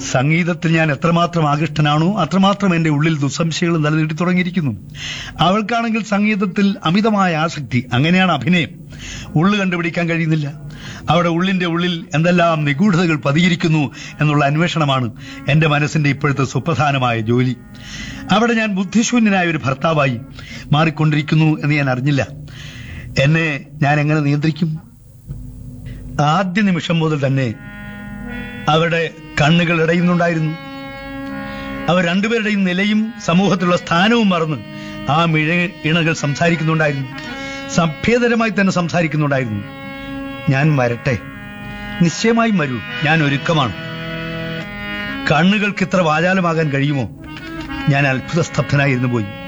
സംഗീതത്തിൽ ഞാൻ എത്രമാത്രം ആകൃഷ്ടനാണോ അത്രമാത്രം എന്റെ ഉള്ളിൽ ദുസ്സംശയങ്ങൾ നിലനിർത്തി തുടങ്ങിയിരിക്കുന്നു അവൾക്കാണെങ്കിൽ സംഗീതത്തിൽ അമിതമായ ആസക്തി അങ്ങനെയാണ് അഭിനയം ഉള്ളു കണ്ടുപിടിക്കാൻ കഴിയുന്നില്ല അവിടെ ഉള്ളിന്റെ ഉള്ളിൽ എന്തെല്ലാം നിഗൂഢതകൾ പതിയിരിക്കുന്നു എന്നുള്ള അന്വേഷണമാണ് എന്റെ മനസ്സിന്റെ ഇപ്പോഴത്തെ സുപ്രധാനമായ ജോലി അവിടെ ഞാൻ ബുദ്ധിശൂന്യനായ ഒരു ഭർത്താവായി മാറിക്കൊണ്ടിരിക്കുന്നു എന്ന് ഞാൻ അറിഞ്ഞില്ല എന്നെ ഞാൻ എങ്ങനെ നിയന്ത്രിക്കും ആദ്യ നിമിഷം മുതൽ തന്നെ അവരുടെ കണ്ണുകൾ ഇടയുന്നുണ്ടായിരുന്നു അവർ രണ്ടുപേരുടെയും നിലയും സമൂഹത്തിലുള്ള സ്ഥാനവും മറന്ന് ആ മിഴ ഇണകൾ സംസാരിക്കുന്നുണ്ടായിരുന്നു സഭ്യതരമായി തന്നെ സംസാരിക്കുന്നുണ്ടായിരുന്നു ഞാൻ വരട്ടെ നിശ്ചയമായും വരൂ ഞാൻ ഒരുക്കമാണ് കണ്ണുകൾക്ക് ഇത്ര വാചാലമാകാൻ കഴിയുമോ ഞാൻ അത്ഭുത സ്തബ്ധനായിരുന്നു പോയി